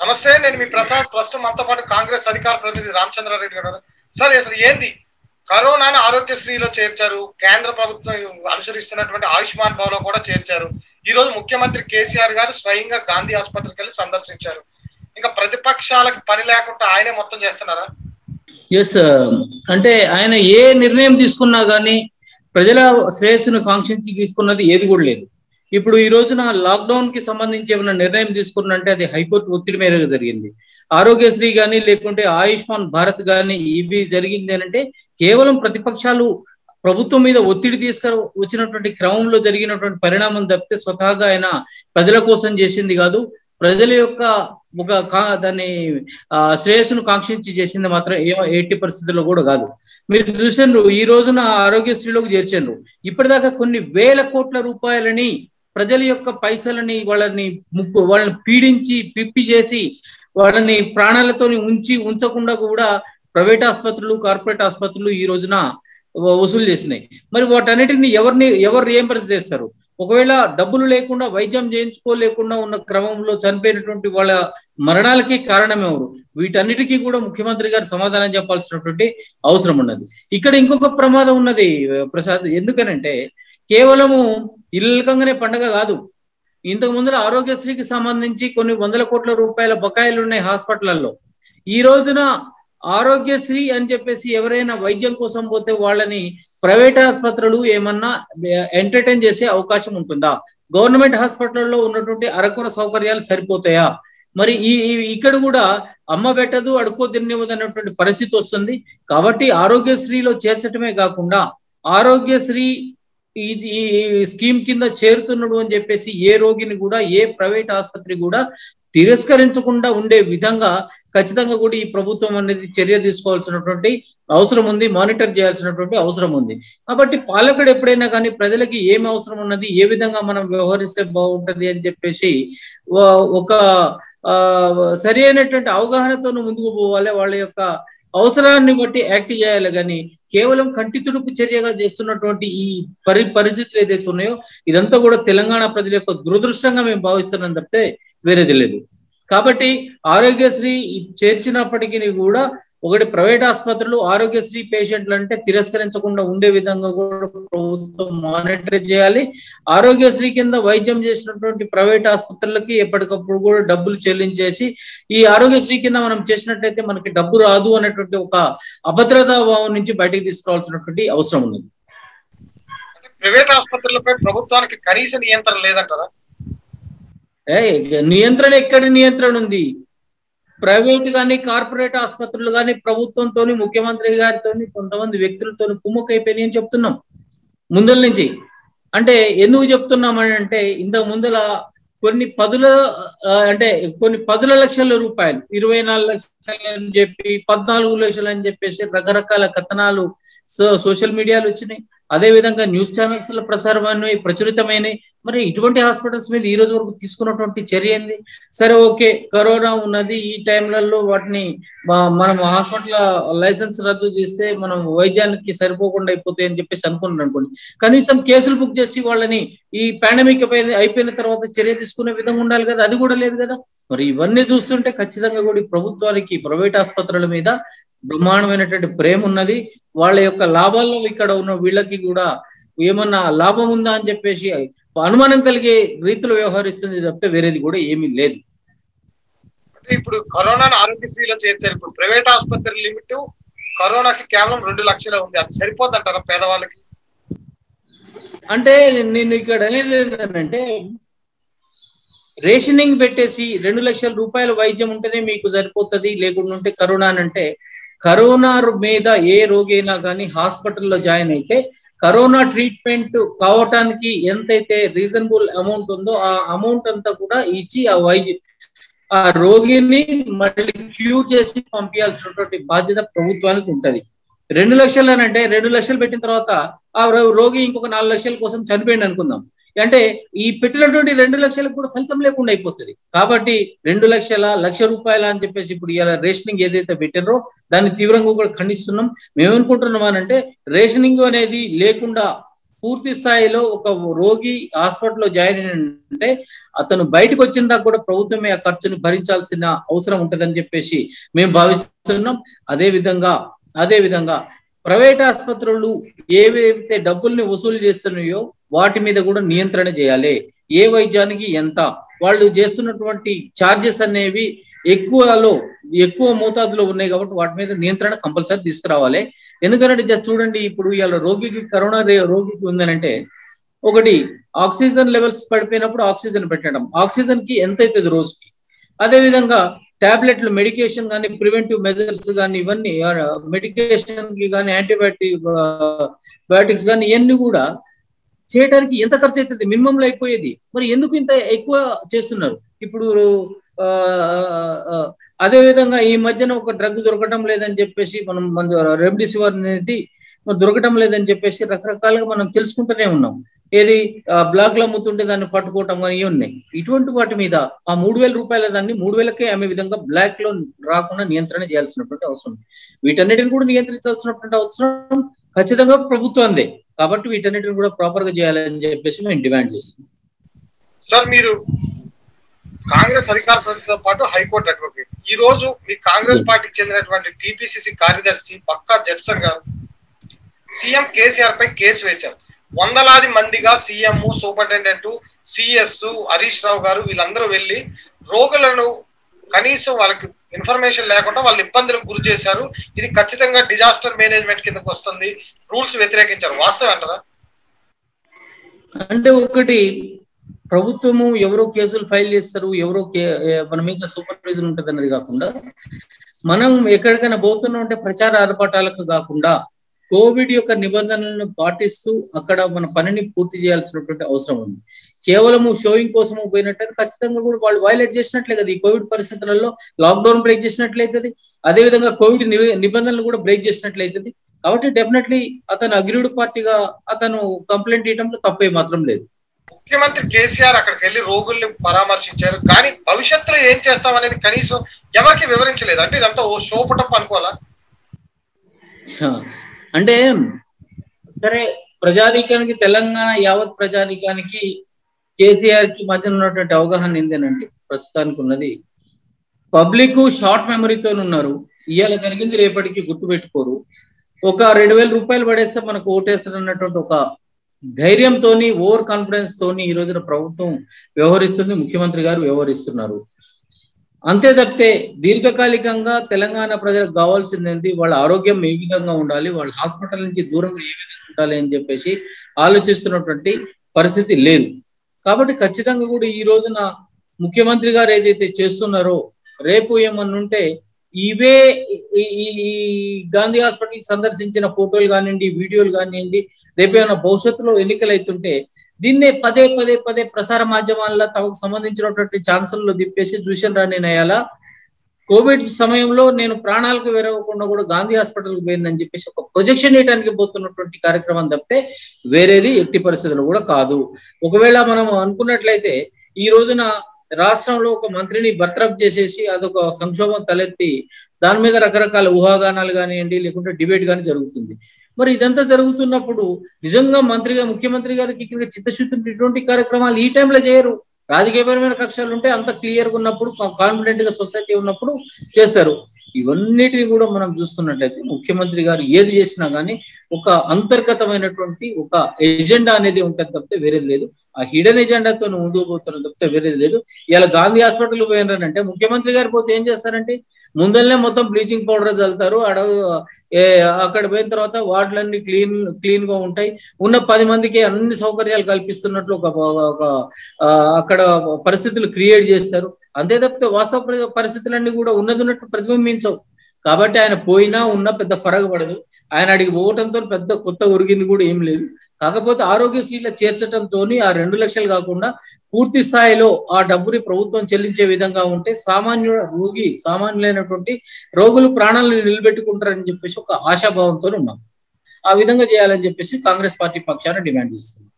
నమస్తే నేను మీ ప్రసాద్ ప్రస్తుతం మనతో పాటు కాంగ్రెస్ అధికార ప్రతినిధి రామచంద్రారెడ్డి గారు ఉన్నారు. సార్ అసలు ఏంది కరోనాను ఆరోగ్యశ్రీలో చేర్చారు కేంద్ర ప్రభుత్వం అనుసరిస్తున్నటువంటి ఆయుష్మాన్ భవలో కూడా చేర్చారు ఈ రోజు ముఖ్యమంత్రి కేసీఆర్ గారు స్వయంగా గాంధీ ఆసుపత్రికి వెళ్ళి సందర్శించారు ఇంకా ప్రతిపక్షాలకు పని లేకుండా ఆయనే మొత్తం చేస్తున్నారా ఎస్ అంటే ఆయన ఏ నిర్ణయం తీసుకున్నా కానీ ప్రజల శ్రేయస్సును కాంక్షించి తీసుకున్నది ఏది కూడా లేదు ఇప్పుడు ఈ రోజున లాక్డౌన్ కి సంబంధించి ఏమైనా నిర్ణయం తీసుకున్నంటే అది హైకోర్టు ఒత్తిడి మేరకు జరిగింది ఆరోగ్యశ్రీ కానీ లేకుంటే ఆయుష్మాన్ భారత్ కానీ ఇవి జరిగింది అంటే కేవలం ప్రతిపక్షాలు ప్రభుత్వం మీద ఒత్తిడి తీసుకు వచ్చినటువంటి క్రమంలో జరిగినటువంటి పరిణామం తప్పితే స్వతహాగా ఆయన ప్రజల కోసం చేసింది కాదు ప్రజల యొక్క ఒక కా- దాన్ని ఆ, శ్రేయస్సును కాంక్షించి చేసింది మాత్రం ఏ ఎట్టి పరిస్థితుల్లో కూడా కాదు మీరు చూసారు ఈ రోజున ఆరోగ్యశ్రీలోకి చేర్చారు ఇప్పటిదాకా కొన్ని వేల కోట్ల రూపాయలని ప్రజల యొక్క పైసలని వాళ్ళని ముప్పు వాళ్ళని పీడించి పిప్పి చేసి వాళ్ళని ప్రాణాలతోని ఉంచి ఉంచకుండా కూడా ప్రైవేట్ ఆసుపత్రులు కార్పొరేట్ ఆసుపత్రులు ఈ రోజున వ- వసూలు చేసినాయి మరి వాటన్నిటిని ఎవరిని ఎవరు రియంబర్స్ చేస్తారు ఒకవేళ డబ్బులు లేకుండా వైద్యం చేయించుకోలేకుండా ఉన్న క్రమంలో చనిపోయినటువంటి వాళ్ళ మరణాలకి కారణం ఎవరు వీటన్నిటికీ కూడా ముఖ్యమంత్రి గారు సమాధానం చెప్పాల్సినటువంటి అవసరం ఉన్నది ఇక్కడ ఇంకొక ప్రమాదం ఉన్నది ప్రసాద్ ఎందుకనంటే కేవలము ఇల్కంగానే పండగ కాదు ఇంతకు ముందర ఆరోగ్యశ్రీకి సంబంధించి కొన్ని వందల కోట్ల రూపాయల బకాయిలు ఉన్నాయి హాస్పిటళ్లలో ఈ రోజున ఆరోగ్యశ్రీ అని చెప్పేసి ఎవరైనా వైద్యం కోసం పోతే వాళ్ళని ప్రైవేట్ ఆసుపత్రులు ఏమన్నా ఎంటర్టైన్ చేసే అవకాశం ఉంటుందా గవర్నమెంట్ హాస్పిటల్లో ఉన్నటువంటి అరకొర సౌకర్యాలు సరిపోతాయా మరి ఈ ఈ- ఇక్కడ కూడా అమ్మ పెట్టదు అడుక్కో తినివ్వదు అన్నటువంటి పరిస్థితి వస్తుంది కాబట్టి ఆరోగ్యశ్రీలో చేర్చటమే కాకుండా ఆరోగ్యశ్రీ ఈ ఈ స్కీమ్ కింద చేరుతున్నాడు అని చెప్పేసి ఏ రోగిని కూడా ఏ ప్రైవేట్ ఆసుపత్రి కూడా తిరస్కరించకుండా ఉండే విధంగా ఖచ్చితంగా కూడా ఈ ప్రభుత్వం అనేది చర్య తీసుకోవాల్సినటువంటి అవసరం ఉంది మానిటర్ చేయాల్సినటువంటి అవసరం ఉంది కాబట్టి పాలకుడు ఎప్పుడైనా కానీ ప్రజలకి ఏం అవసరం ఉన్నది ఏ విధంగా మనం వ్యవహరిస్తే బాగుంటది అని చెప్పేసి వా- ఒక ఆ సరి అయినటువంటి అవగాహనతో ముందుకు పోవాలి వాళ్ళ యొక్క అవసరాన్ని బట్టి యాక్ట్ చేయాలి కానీ కేవలం కంటి తుడుపు చర్యగా చేస్తున్నటువంటి ఈ పరి పరిస్థితులు ఏదైతే ఉన్నాయో ఇదంతా కూడా తెలంగాణ ప్రజల యొక్క దురదృష్టంగా మేము భావిస్తున్నాం తప్పితే వేరేది లేదు కాబట్టి ఆరోగ్యశ్రీ చేర్చినప్పటికీ కూడా ఒకటి ప్రైవేట్ ఆసుపత్రులు ఆరోగ్యశ్రీ పేషెంట్లు అంటే తిరస్కరించకుండా ఉండే విధంగా కూడా ప్రభుత్వం మానిటర్ చేయాలి ఆరోగ్యశ్రీ కింద వైద్యం చేసినటువంటి ప్రైవేట్ ఆసుపత్రులకి ఎప్పటికప్పుడు కూడా డబ్బులు చెల్లించేసి ఈ ఆరోగ్యశ్రీ కింద మనం చేసినట్లయితే మనకి డబ్బు రాదు అనేటువంటి ఒక అభద్రతా భావం నుంచి బయటికి తీసుకురావాల్సినటువంటి అవసరం ఉంది అంటే ప్రైవేట్ ఆసుపత్రులపై ప్రభుత్వానికి కనీస నియంత్రణ లేదంటారా ఏ నియంత్రణ ఎక్కడి నియంత్రణ ఉంది ప్రైవేట్ కానీ కార్పొరేట్ ఆసుపత్రులు కానీ ప్రభుత్వంతో ముఖ్యమంత్రి గారితో కొంతమంది వ్యక్తులతో కుమ్ముకైపోయినాయి అని చెప్తున్నాం ముందల నుంచి అంటే ఎందుకు చెప్తున్నామని అంటే ఇంతకు ముందల కొన్ని పదుల ఆ, అంటే కొన్ని పదుల లక్షల రూపాయలు ఇరవై నాలుగు లక్షలు అని చెప్పి పద్నాలుగు లక్షలు అని చెప్పేసి రకరకాల కథనాలు సో- సోషల్ మీడియాలో వచ్చినాయి అదే విధంగా న్యూస్ ఛానల్స్ లో ప్రసారం అయినాయి ప్రచురితమైనవి మరి ఇటువంటి హాస్పిటల్స్ మీద ఈ రోజు వరకు తీసుకున్నటువంటి చర్య ఏంది సరే ఓకే కరోనా ఉన్నది ఈ టైంలలో వాటిని మా- మనం హాస్పిటల్ లైసెన్స్ రద్దు చేస్తే మనం వైద్యానికి సరిపోకుండా అయిపోతాయి అని చెప్పేసి అనుకున్నాను అనుకోండి కనీసం కేసులు బుక్ చేసి వాళ్ళని ఈ పాండమిక్ అయిపోయిన తర్వాత చర్య తీసుకునే విధంగా ఉండాలి కదా అది కూడా లేదు కదా మరి ఇవన్నీ చూస్తుంటే ఖచ్చితంగా కూడా ఈ ప్రభుత్వానికి ప్రైవేట్ ఆసుపత్రుల మీద బ్రహ్మాండమైనటువంటి ప్రేమ ఉన్నది వాళ్ళ యొక్క లాభాల్లో ఇక్కడ ఉన్న వీళ్ళకి కూడా ఏమన్నా లాభం ఉందా అని చెప్పేసి అనుమానం కలిగే రీతిలో వ్యవహరిస్తుంది తప్పితే వేరేది కూడా ఏమీ లేదు అంటే ఇప్పుడు కరోనాను ఆరోగ్యశ్రీలో చేర్చారు ఇప్పుడు ప్రైవేట్ ఆసుపత్రి లిమిట్ కరోనాకి కేవలం రెండు లక్షలే ఉంది అది సరిపోద్దంటారా పేదవాళ్ళకి అంటే నేను ఇక్కడ అనేది ఏంటంటే రేషనింగ్ పెట్టేసి రెండు లక్షల రూపాయల వైద్యం ఉంటేనే మీకు సరిపోతుంది లేకుండా ఉంటే కరోనా అని అంటే కరోనా మీద ఏ రోగి అయినా కానీ హాస్పిటల్లో జాయిన్ అయితే కరోనా ట్రీట్మెంట్ కావటానికి ఎంతైతే రీజనబుల్ అమౌంట్ ఉందో ఆ అమౌంట్ అంతా కూడా ఇచ్చి ఆ వైద్య ఆ రోగిని మళ్ళీ క్యూర్ చేసి పంపించాల్సినటువంటి బాధ్యత ప్రభుత్వానికి ఉంటది రెండు లక్షలు అని అంటే రెండు లక్షలు పెట్టిన తర్వాత ఆ రో- రోగి ఇంకొక నాలుగు లక్షల కోసం చనిపోయింది అనుకుందాం అంటే ఈ పెట్టినటువంటి రెండు లక్షలకు కూడా ఫలితం లేకుండా అయిపోతుంది కాబట్టి రెండు లక్షల లక్ష రూపాయల అని చెప్పేసి ఇప్పుడు ఇలా రేషనింగ్ ఏదైతే పెట్టారో దాన్ని తీవ్రంగా కూడా ఖండిస్తున్నాం మేము అనుకుంటున్నాం అని అంటే రేషనింగ్ అనేది లేకుండా పూర్తి స్థాయిలో ఒక రోగి హాస్పిటల్లో జాయిన్ అయినంటే అతను బయటకు వచ్చిన దాకా కూడా ప్రభుత్వమే ఆ ఖర్చును భరించాల్సిన అవసరం ఉంటుందని చెప్పేసి మేము భావిస్తున్నాం అదే విధంగా అదే విధంగా ప్రైవేట్ ఆసుపత్రులు ఏవైతే డబ్బుల్ని వసూలు చేస్తున్నాయో వాటి మీద కూడా నియంత్రణ చేయాలి ఏ వైద్యానికి ఎంత వాళ్ళు చేస్తున్నటువంటి ఛార్జెస్ అనేవి ఎక్కువలో ఎక్కువ మోతాదులో ఉన్నాయి కాబట్టి వాటి మీద నియంత్రణ కంపల్సరీ తీసుకురావాలి ఎందుకంటే జస్ట్ చూడండి ఇప్పుడు ఇవాళ రోగికి కరోనా రోగికి ఉందనంటే ఒకటి ఆక్సిజన్ లెవెల్స్ పడిపోయినప్పుడు ఆక్సిజన్ పెట్టడం ఆక్సిజన్ కి ఎంత అవుతుంది రోజుకి అదే విధంగా టాబ్లెట్లు మెడికేషన్ కానీ ప్రివెంటివ్ మెజర్స్ కానీ ఇవన్నీ మెడికేషన్ కి కానీ యాంటీబయాటిక్ బయోటిక్స్ కానీ ఇవన్నీ కూడా చేయడానికి ఎంత ఖర్చు అవుతుంది మినిమంలో అయిపోయేది మరి ఎందుకు ఇంత ఎక్కువ చేస్తున్నారు ఇప్పుడు అదే విధంగా ఈ మధ్యన ఒక డ్రగ్ దొరకటం లేదని చెప్పేసి మనం మన రెమ్డెసివిర్ అనేది దొరకటం లేదని చెప్పేసి రకరకాలుగా మనం తెలుసుకుంటూనే ఉన్నాం ఏది బ్లాక్ లో అమ్ముతుంటే దాన్ని పట్టుకోవటం కానీ ఇవి ఉన్నాయి ఇటువంటి వాటి మీద ఆ మూడు వేల రూపాయల దాన్ని మూడు వేలకే అమ్మే విధంగా బ్లాక్ లో రాకుండా నియంత్రణ చేయాల్సినటువంటి అవసరం వీటన్నిటిని కూడా నియంత్రించాల్సినటువంటి అవసరం ఖచ్చితంగా ప్రభుత్వందే కాబట్టి వీటన్నిటిని కూడా ప్రాపర్ గా చేయాలని చెప్పేసి మేము డిమాండ్ చేస్తున్నాం సార్ మీరు కాంగ్రెస్ అధికార ప్రతినిధితో పాటు హైకోర్టు అడ్వకేట్ ఈ రోజు మీ కాంగ్రెస్ పార్టీకి చెందినటువంటి టిపిసిసి కార్యదర్శి పక్కా జడ్సన్ గారు సీఎం కేసీఆర్ పై కేసు వేశారు వందలాది మందిగా CM superintendent CS Harish Rao గారు వీళ్ళందరూ వెళ్ళి రోగులను కనీసం వాళ్ళకి ఇన్ఫర్మేషన్ లేకుండా వాళ్ళు ఇబ్బందులకు గురి చేశారు ఇది ఖచ్చితంగా డిజాస్టర్ మేనేజ్మెంట్ కిందకు వస్తుంది రూల్స్ వ్యతిరేకించారు వాస్తవం అంటారా అంటే ఒకటి ప్రభుత్వము ఎవరో కేసులు ఫైల్ చేస్తారు ఎవరో మన మీద సూపర్వైజర్ ఉంటుంది అన్నది కాకుండా మనం ఎక్కడికైనా పోతున్నాం అంటే ప్రచార ఆర్భాటాలకు కాకుండా కోవిడ్ యొక్క నిబంధనలను పాటిస్తూ అక్కడ మన పనిని పూర్తి చేయాల్సినటువంటి అవసరం ఉంది కేవలము షోయింగ్ కోసము పోయినట్టయితే ఖచ్చితంగా కూడా వాళ్ళు వైలేట్ చేసినట్లే కదా ఈ కోవిడ్ పరిస్థితులలో లాక్డౌన్ బ్రేక్ చేసినట్లయితుంది అదేవిధంగా కోవిడ్ నిబంధనలు కూడా బ్రేక్ చేసినట్లయితుంది కాబట్టి డెఫినెట్లీ అతను అగ్రీడ్ పార్టీగా అతను కంప్లైంట్ ఇవ్వడంలో తప్పే మాత్రం లేదు ముఖ్యమంత్రి కేసీఆర్ అక్కడికి వెళ్ళి రోగుల్ని పరామర్శించారు కానీ భవిష్యత్తులో ఏం చేస్తాం అనేది కనీసం ఎవరికి వివరించలేదు అంటే ఇదంతా ఓ షో పుటప్ అనుకోవాలా అంటే సరే ప్రజానీకానికి తెలంగాణ యావత్ ప్రజానీకానికి కేసీఆర్ కి మధ్య ఉన్నటువంటి అవగాహన ఏంటంటే ప్రస్తుతానికి ఉన్నది పబ్లిక్ షార్ట్ మెమరీతో ఉన్నారు ఇవాళ జరిగింది రేపటికి గుర్తుపెట్టుకోరు ఒక రెండు వేల రూపాయలు పడేస్తే మనకు ఓటేస్తారు అన్నటువంటి ఒక ధైర్యంతోని ఓవర్ కాన్ఫిడెన్స్ తోని ఈ రోజున ప్రభుత్వం వ్యవహరిస్తుంది ముఖ్యమంత్రి గారు వ్యవహరిస్తున్నారు అంతే తప్పితే దీర్ఘకాలికంగా తెలంగాణ ప్రజలకు కావాల్సింది వాళ్ళ ఆరోగ్యం ఏ విధంగా ఉండాలి వాళ్ళ హాస్పిటల్ నుంచి దూరంగా ఏ విధంగా ఉండాలి అని చెప్పేసి ఆలోచిస్తున్నటువంటి పరిస్థితి లేదు కాబట్టి ఖచ్చితంగా కూడా ఈ రోజున ముఖ్యమంత్రి గారు ఏదైతే చేస్తున్నారో రేపు ఏమన్నుంటే ఇవే ఈ గాంధీ హాస్పిటల్ సందర్శించిన ఫోటోలు కానివ్వండి వీడియోలు కానివ్వండి రేపు ఏమైనా భవిష్యత్తులో ఎన్నికలు అవుతుంటే దీన్నే పదే పదే పదే ప్రసార మాధ్యమాల్లో తమకు సంబంధించినటువంటి ఛాన్సల్లో తిప్పేసి చూసిన రానినయాల కోవిడ్ సమయంలో నేను ప్రాణాలకు వెరవకుండా కూడా గాంధీ హాస్పిటల్కి పోయిందని చెప్పేసి ఒక ప్రొజెక్షన్ వేయడానికి పోతున్నటువంటి కార్యక్రమం తప్పితే వేరేది ఎట్టి పరిస్థితులు కూడా కాదు ఒకవేళ మనం అనుకున్నట్లయితే ఈ రోజున రాష్ట్రంలో ఒక మంత్రిని బర్తరఫ్ చేసేసి అదొక సంక్షోభం తలెత్తి దాని మీద రకరకాల ఊహాగానాలు కానివ్వండి లేకుంటే డిబేట్ కానీ జరుగుతుంది మరి ఇదంతా జరుగుతున్నప్పుడు నిజంగా మంత్రిగా ముఖ్యమంత్రి గారికి కింద చిత్తశుద్ధి ఇటువంటి కార్యక్రమాలు ఈ టైంలో చేయరు రాజకీయపరమైన కక్షలు ఉంటే అంత క్లియర్గా ఉన్నప్పుడు కాన్ఫిడెంట్ గా సొసైటీ ఉన్నప్పుడు చేస్తారు ఇవన్నిటిని కూడా మనం చూస్తున్నట్లయితే ముఖ్యమంత్రి గారు ఏది చేసినా కానీ ఒక అంతర్గతమైనటువంటి ఒక ఎజెండా అనేది ఉంటుంది తప్పితే వేరేది లేదు ఆ హిడెన్ ఎజెండాతో ముందుకు పోతున్న తప్పితే వేరేది లేదు ఇలా గాంధీ హాస్పిటల్ పోయినారంటే ముఖ్యమంత్రి గారు పోతే ఏం చేస్తారంటే ముందల్లే మొత్తం బ్లీచింగ్ పౌడర్ చల్లుతారు అడ అక్కడ పోయిన తర్వాత వార్డులన్నీ క్లీన్ క్లీన్ గా ఉంటాయి ఉన్న పది మందికి అన్ని సౌకర్యాలు కల్పిస్తున్నట్లు ఒక ఒక అక్కడ పరిస్థితులు క్రియేట్ చేస్తారు అంతే తప్పితే వాస్తవ పరిస్థితులన్నీ కూడా ఉన్నది ఉన్నట్టు ప్రతిబింబించవు కాబట్టి ఆయన పోయినా ఉన్నా పెద్ద ఫరగ పడదు ఆయన అడిగి పోవటంతో పెద్ద కొత్త ఒరిగింది కూడా ఏం లేదు కాకపోతే ఆరోగ్యశ్రీలో చేర్చడంతో ఆ రెండు లక్షలు కాకుండా పూర్తి స్థాయిలో ఆ డబ్బుని ప్రభుత్వం చెల్లించే విధంగా ఉంటే సామాన్య రోగి సామాన్యులైనటువంటి రోగులు ప్రాణాలను నిలబెట్టుకుంటారని చెప్పేసి ఒక ఆశాభావంతో ఉన్నాం ఆ విధంగా చేయాలని చెప్పేసి కాంగ్రెస్ పార్టీ పక్షాన డిమాండ్ చేస్తుంది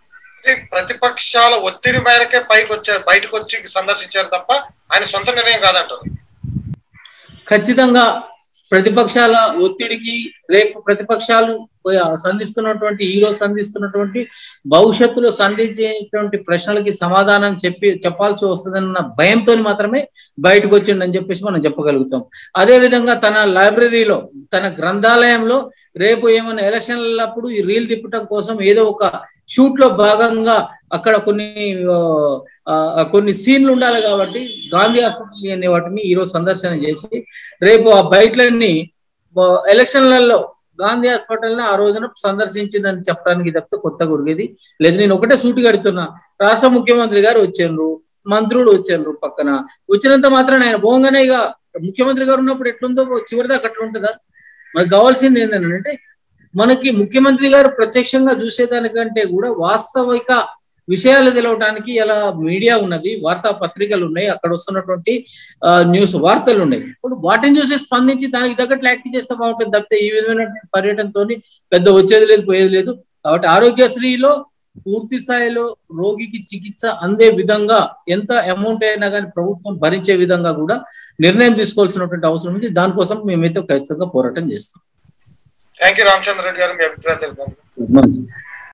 ప్రతిపక్షాల ఒత్తిడి మేరకే పైకి వచ్చారు బయటకు వచ్చి సందర్శించారు తప్ప ఆయన సొంత నిర్ణయం కాదంటారు ఖచ్చితంగా ప్రతిపక్షాల ఒత్తిడికి రేపు ప్రతిపక్షాలు సంధిస్తున్నటువంటి ఈ రోజు సంధిస్తున్నటువంటి భవిష్యత్తులో సంధించేటువంటి ప్రశ్నలకి సమాధానం చెప్పి చెప్పాల్సి వస్తుందన్న భయంతో మాత్రమే బయటకు వచ్చిండని చెప్పేసి మనం చెప్పగలుగుతాం అదే విధంగా తన లైబ్రరీలో తన గ్రంథాలయంలో రేపు ఏమైనా ఎలక్షన్లప్పుడు ఈ రీల్ తిప్పటం కోసం ఏదో ఒక షూట్ లో భాగంగా అక్కడ కొన్ని కొన్ని సీన్లు ఉండాలి కాబట్టి గాంధీ హాస్పిటల్ అనే వాటిని ఈరోజు సందర్శన చేసి రేపు ఆ బయటలన్నీ ఎలక్షన్లలో గాంధీ హాస్పిటల్ ఆ రోజున సందర్శించిందని చెప్పడానికి తప్పితే కొత్త గురిగేది లేదు నేను ఒకటే సూటి కడుతున్నా రాష్ట్ర ముఖ్యమంత్రి గారు వచ్చారు మంత్రులు వచ్చారు పక్కన వచ్చినంత మాత్రం ఆయన పోగానే ఇక ముఖ్యమంత్రి గారు ఉన్నప్పుడు ఎట్లుందో చివరిదాకా అట్లా ఉంటుందా మనకు కావాల్సింది ఏంటంటే మనకి ముఖ్యమంత్రి గారు ప్రత్యక్షంగా చూసేదానికంటే కూడా వాస్తవిక విషయాలు తెలవడానికి ఇలా మీడియా ఉన్నది వార్తా పత్రికలు ఉన్నాయి అక్కడ వస్తున్నటువంటి న్యూస్ వార్తలు ఉన్నాయి ఇప్పుడు వాటిని చూసి స్పందించి దానికి తగ్గట్లు యాక్టివ్ చేస్తే బాగుంటుంది తప్పితే ఈ విధమైన పర్యటనతో పెద్ద వచ్చేది లేదు పోయేది లేదు కాబట్టి ఆరోగ్యశ్రీలో పూర్తి స్థాయిలో రోగికి చికిత్స అందే విధంగా ఎంత అమౌంట్ అయినా కానీ ప్రభుత్వం భరించే విధంగా కూడా నిర్ణయం తీసుకోవాల్సినటువంటి అవసరం ఉంది దానికోసం మేమైతే ఖచ్చితంగా పోరాటం చేస్తాం థ్యాంక్ యూ రామచంద్ర రెడ్డి గారు మీ అభిప్రాయం